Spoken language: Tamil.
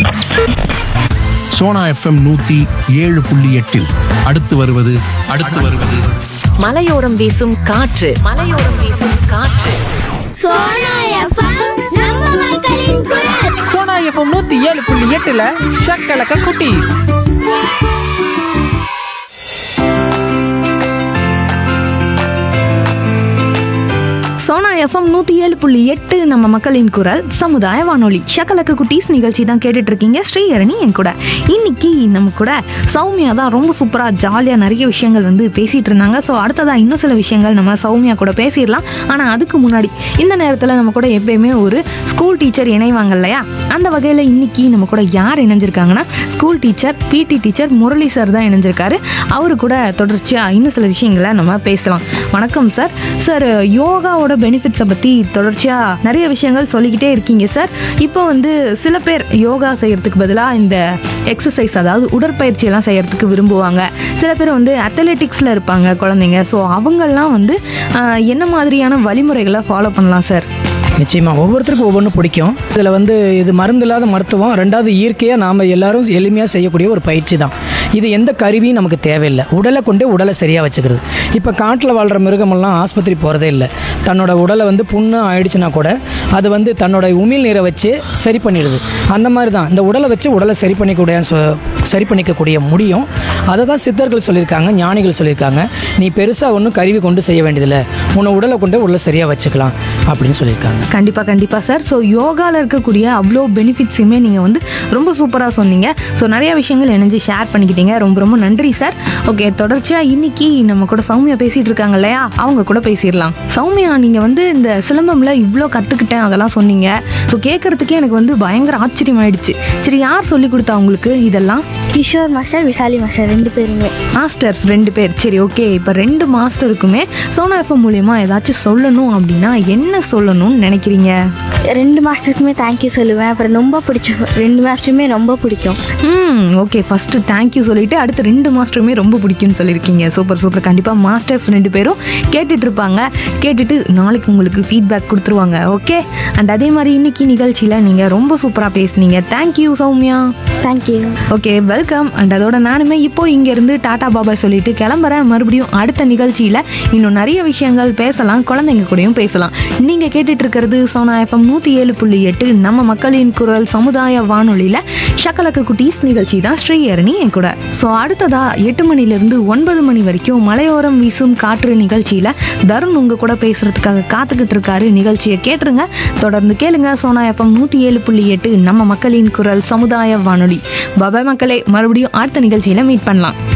சோனா எஃப்எம் நூத்தி ஏழு புள்ளி எட்டில் அடுத்து வருவது அடுத்து வருவது மலையோரம் வீசும் காற்று மலையோரம் வீசும் காற்று சோனா எஃப்எம் நம்ம மக்களின் குரல் சோனா எஃப்எம் நூத்தி ஏழு புள்ளி எட்டுல ஷக்கலக்க குட்டி சோனா எஃப்எம் நூற்றி ஏழு புள்ளி எட்டு நம்ம மக்களின் குரல் சமுதாய வானொலி ஷக்கலக்கு குட்டீஸ் நிகழ்ச்சி தான் கேட்டுட்டு இருக்கீங்க ஸ்ரீஹரணி என் கூட இன்னைக்கு நம்ம கூட சௌமியா தான் ரொம்ப சூப்பராக ஜாலியாக நிறைய விஷயங்கள் வந்து பேசிட்டு இருந்தாங்க ஸோ அடுத்ததாக இன்னும் சில விஷயங்கள் நம்ம சௌமியா கூட பேசிடலாம் ஆனால் அதுக்கு முன்னாடி இந்த நேரத்தில் நம்ம கூட எப்பயுமே ஒரு ஸ்கூல் டீச்சர் இணைவாங்க இல்லையா அந்த வகையில் இன்னைக்கு நம்ம கூட யார் இணைஞ்சிருக்காங்கன்னா school teacher PT teacher Murali sir தான் இணைஞ்சிருக்காரு அவரு கூட தொடர்ச்சியாக இன்னும் சில விஷயங்களை நம்ம பேசலாம் வணக்கம் சார் சார் யோகாவோட பெனிஃபிட்ஸை பற்றி தொடர்ச்சியாக நிறைய விஷயங்கள் சொல்லிக்கிட்டே இருக்கீங்க சார் இப்போ வந்து சில பேர் யோகா செய்யறதுக்கு பதிலாக இந்த எக்ஸசைஸ் அதாவது உடற்பயிற்சி எல்லாம் செய்யறதுக்கு விரும்புவாங்க சில பேர் வந்து அத்லெட்டிக்ஸில் இருப்பாங்க குழந்தைங்க ஸோ அவங்கெல்லாம் வந்து ஆஹ், என்ன மாதிரியான வழிமுறைகளை ஃபாலோ பண்ணலாம் சார் நிச்சயமா ஒவ்வொருத்தருக்கும் ஒவ்வொன்றும் பிடிக்கும் இதில் வந்து இது மருந்து இல்லாத மருத்துவம் ரெண்டாவது இயற்கையாக நாம் எல்லாரும் எளிமையாக செய்யக்கூடிய ஒரு பயிற்சி தான் இது எந்த கருவியும் நமக்கு தேவையில்லை உடலை கொண்டே உடலை சரியாக வச்சுக்கிறது இப்போ காட்டில் வாழ்கிற மிருகமெல்லாம் ஆஸ்பத்திரி போகிறதே இல்லை தன்னோட உடலை வந்து புண்ணு ஆயிடுச்சுன்னா கூட அது வந்து தன்னோட உமிழ் நீரை வச்சு சரி பண்ணிடுது அந்த மாதிரி தான் இந்த உடலை வச்சு உடலை சரி பண்ணிக்கூடிய சொ- சரி பண்ணிக்கக்கூடிய முடியும் அதை தான் சித்தர்கள் சொல்லியிருக்காங்க ஞானிகள் சொல்லியிருக்காங்க நீ பெருசாக ஒன்றும் கருவி கொண்டு செய்ய வேண்டியதில்லை உன்னை உடலை கொண்டு உடலை சரியாக வச்சுக்கலாம் அப்படின்னு சொல்லியிருக்காங்க கண்டிப்பாக கண்டிப்பாக சார் ஸோ யோகாவில் இருக்கக்கூடிய அவ்வளோ பெனிஃபிட்ஸுமே நீங்கள் வந்து ரொம்ப சூப்பராக சொன்னீங்க ஸோ நிறைய விஷயங்கள் இணைஞ்சு ஷேர் பண்ணிக்கிட்டீங்க ரொம்ப ரொம்ப நன்றி சார் ஓகே தொடர்ச்சியாக இன்னைக்கு நம்ம கூட சௌமியா பேசிகிட்டு இருக்காங்க இல்லையா அவங்க கூட பேசிடலாம் சௌமியா நீங்கள் வந்து இந்த சிலம்பம்ல இவ்வளோ கற்றுக்கிட்டேன் அதெல்லாம் சொன்னீங்க ஸோ கேட்குறதுக்கே எனக்கு வந்து பயங்கர ஆச்சரியமாயிடுச்சு சரி யார் சொல்லி கொடுத்தா உங்களுக்கு இதெல்லாம் கிஷோர் மாஸ்டர் விசாலி மாஸ்டர் ரெண்டு பேருமே மாஸ்டர்ஸ் ரெண்டு பேர் சரி ஓகே இப்போ ரெண்டு மாஸ்டருக்குமே சோனா எஃப்எம் மூலியமா ஏதாச்சும் சொல்லணும் அப்படின்னா என்ன சொல்லணும்னு நினைக்கிறீங்க ரெண்டு மாஸ்டருக்குமே தேங்க்யூ சொல்லுவேன் அப்புறம் ரொம்ப பிடிச்ச ரெண்டு மாஸ்டருமே ரொம்ப பிடிக்கும் ம் ஓகே ஃபஸ்ட்டு தேங்க்யூ சொல்லிட்டு அடுத்து ரெண்டு மாஸ்டருமே ரொம்ப பிடிக்கும்னு சொல்லியிருக்கீங்க சூப்பர் சூப்பர் கண்டிப்பாக மாஸ்டர்ஸ் ரெண்டு பேரும் கேட்டுட்டு இருப்பாங்க கேட்டுட்டு நாளைக்கு உங்களுக்கு ஃபீட்பேக் கொடுத்துருவாங்க ஓகே அண்ட் அதே மாதிரி இன்னைக்கு நிகழ்ச்சியில் நீங்கள் ரொம்ப சூப்பராக பேசுனீங்க thank you Soumya thank you okay welcome and அதோட நானுமே இப்போ இங்கேருந்து டாடா பாபாய் சொல்லிட்டு கிளம்புறேன் மறுபடியும் அடுத்த நிகழ்ச்சியில் இன்னும் நிறைய விஷயங்கள் பேசலாம் குழந்தைங்க கூடயும் பேசலாம் நீங்கள் கேட்டுட்டு இருக்கிறது சோனா எஃப்எம் நூற்றி ஏழு புள்ளி எட்டு நம்ம மக்களின் குரல் சமுதாய வானொலியில் ஷக்கலக்கு குட்டீஸ் நிகழ்ச்சி தான் ஸ்ரீஹரணி என் கூட ஸோ அடுத்ததா எட்டு மணிலேருந்து ஒன்பது மணி வரைக்கும் மலையோரம் வீசும் காற்று நிகழ்ச்சியில் தருண் உங்க கூட பேசுறதுக்காக காத்துக்கிட்டு இருக்காரு நிகழ்ச்சியை கேட்டுருங்க தொடர்ந்து கேளுங்க சோனா எஃப்எம் நூற்றி ஏழு புள்ளி எட்டு நம்ம மக்களின் குரல் சமுதாய வானொலி பாபாய் மக்களே மறுபடியும் அடுத்த நிகழ்ச்சியில் மீட் பண்ணலாம்